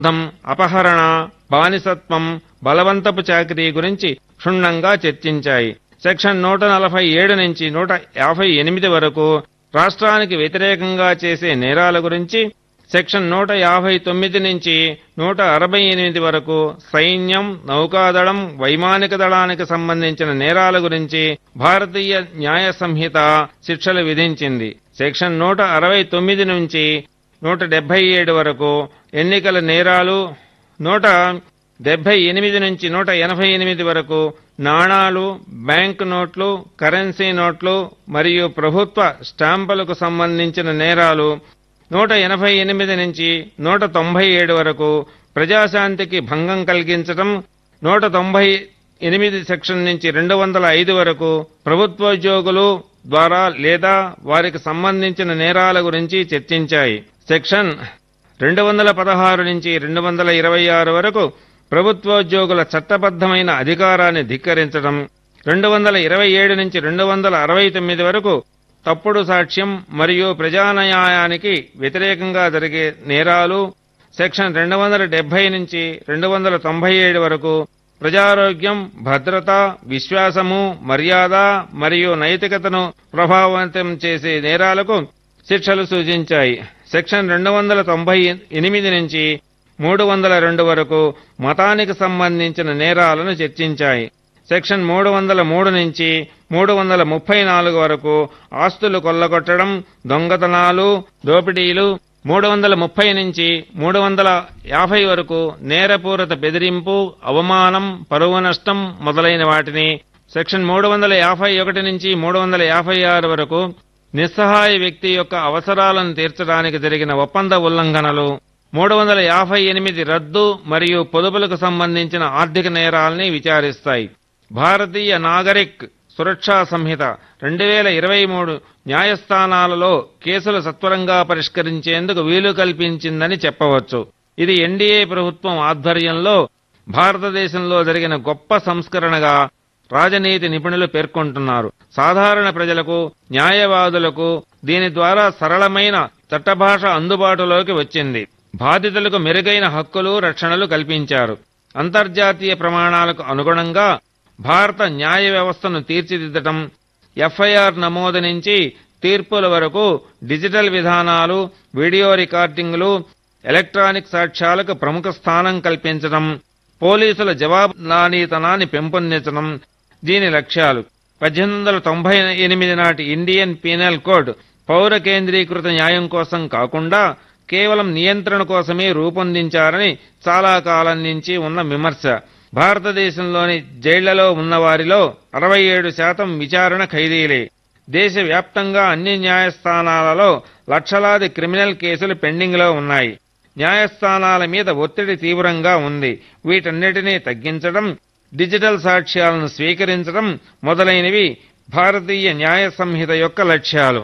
దం అపహరణ బానిసత్వం బలవంతపు చాకరీ గురించి క్షుణ్ణంగా చర్చించాయి సెక్షన్ నూట నలభై ఏడు నుంచి నూట యాభై ఎనిమిది వరకు రాష్ట్రానికి వ్యతిరేకంగా చేసే నేరాల గురించి సెక్షన్ నూట యాభై తొమ్మిది నుంచి నూట అరవై ఎనిమిది వరకు సైన్యం నౌకాదళం వైమానిక దళానికి సంబంధించిన నేరాల గురించి భారతీయ న్యాయ సంహిత శిక్షలు విధించింది సెక్షన్ నూట అరవై తొమ్మిది నుంచి నూట డెబ్బై ఏడు వరకు ఎన్నికల నేరాలు నూట డెబ్బై ఎనిమిది నుంచి నూట ఎనభై ఎనిమిది వరకు నాణాలు బ్యాంక్ నోట్లు కరెన్సీ నోట్లు మరియు ప్రభుత్వ స్టాంపులకు సంబంధించిన నేరాలు నూట ఎనభై ఎనిమిది నుంచి నూట తొంభై ఏడు వరకు ప్రజాశాంతికి భంగం కలిగించటం నూట తొంభై ఎనిమిది సెక్షన్ నుంచి రెండు వందల ఐదు వరకు ప్రభుత్వోద్యోగులు ద్వారా లేదా వారికి సంబంధించిన నేరాల గురించి చర్చించాయి సెక్షన్ రెండు వందల పదహారు నుంచి రెండు వందల ఇరవై ఆరు వరకు ప్రభుత్వోద్యోగుల చట్టబద్ధమైన అధికారాన్ని ధిక్కరించడం రెండు వందల ఇరవై ఏడు నుంచి రెండు వందల అరవై తొమ్మిది వరకు తప్పుడు సాక్ష్యం మరియు ప్రజాన్యాయానికి వ్యతిరేకంగా జరిగే నేరాలు సెక్షన్ రెండు వందల డెబ్బై నుంచి రెండు వందల తొంభై ఏడు వరకు ప్రజారోగ్యం భద్రత విశ్వాసము మర్యాద మరియు నైతికతను ప్రభావితం చేసే నేరాలకు శిక్షలు సూచించాయి సెక్షన్ రెండు వందల తొంభై ఎనిమిది నుంచి మూడు వందల రెండు వరకు మతానికి సంబంధించిన నేరాలను చర్చించాయి సెక్షన్ మూడు వందల మూడు నుంచి మూడు వందల ముప్పై నాలుగు వరకు ఆస్తులు కొల్లగొట్టడం దొంగతనాలు దోపిడీలు మూడు వందల ముప్పై నుంచి మూడు వందల యాభై వరకు నేరపూరిత బెదిరింపు అవమానం పరువు నష్టం మొదలైన వాటిని సెక్షన్ మూడు వందల యాభై ఒకటి నుంచి మూడు వందల యాభై ఆరు వరకు నిస్సహాయ వ్యక్తి యొక్క అవసరాలను తీర్చడానికి జరిగిన ఒప్పంద ఉల్లంఘనలు మూడు వందల యాభై ఎనిమిది రద్దు మరియు పొదుపులకు సంబంధించిన ఆర్థిక నేరాల్ని విచారిస్తాయి భారతీయ నాగరిక్ సురక్షా సంహిత రెండు వేల ఇరవై మూడు న్యాయస్థానాలలో కేసులు సత్వరంగా పరిష్కరించేందుకు వీలు కల్పించిందని చెప్పవచ్చు ఇది ఎన్డీఏ ప్రభుత్వం ఆధ్వర్యంలో భారతదేశంలో జరిగిన గొప్ప సంస్కరణగా రాజనీతి నిపుణులు పేర్కొంటున్నారు సాధారణ ప్రజలకు న్యాయవాదులకు దీని ద్వారా సరళమైన చట్టభాష అందుబాటులోకి వచ్చింది బాధితులకు మెరుగైన హక్కులు రక్షణలు కల్పించారు అంతర్జాతీయ ప్రమాణాలకు అనుగుణంగా భారత న్యాయ వ్యవస్థను తీర్చిదిద్దటం ఎఫ్ఐఆర్ నమోదు నుంచి తీర్పుల వరకు డిజిటల్ విధానాలు వీడియో రికార్డింగ్లు ఎలక్ట్రానిక్ సాక్ష్యాలకు ప్రముఖ స్థానం కల్పించడం పోలీసుల జవాబుదారీతనాన్ని పెంపొందించడం దీని లక్ష్యాలు పద్దెనిమిది వందల తొంభై ఎనిమిది నాటి ఇండియన్ పీనల్ కోడ్ పౌర కేంద్రీకృత న్యాయం కోసం కాకుండా కేవలం నియంత్రణ కోసమే రూపొందించారని చాలా కాలం నుంచి ఉన్న విమర్శ భారతదేశంలోని జైళ్లలో ఉన్నవారిలో అరవై ఏడు శాతం విచారణ ఖైదీలే దేశవ్యాప్తంగా అన్ని న్యాయస్థానాలలో లక్షలాది క్రిమినల్ కేసులు పెండింగ్లో ఉన్నాయి న్యాయస్థానాల మీద ఒత్తిడి తీవ్రంగా ఉంది వీటన్నిటినీ తగ్గించడం డిజిటల్ సాక్ష్యాలను స్వీకరించడం మొదలైనవి భారతీయ న్యాయ సంహిత యొక్క లక్ష్యాలు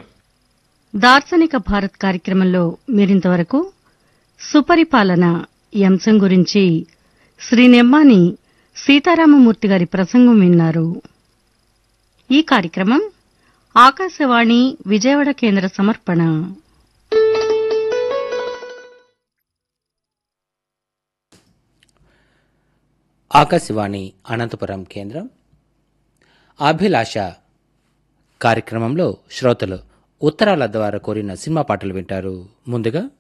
దార్శనిక భారత్ కార్యక్రమంలో మీరింతవరకు సుపరిపాలన ఈ అంశం గురించి శ్రీ నెమ్మాని సీతారామమూర్తి గారి ప్రసంగం విన్నారు ఈ కార్యక్రమం ఆకాశవాణి విజయవాడ కేంద్ర సమర్పణ ఆకాశవాణి అనంతపురం కేంద్రం అభిలాష కార్యక్రమంలో శ్రోతలు ఉత్తరాల ద్వారా కోరిన సినిమా పాటలు వింటారు ముందుగా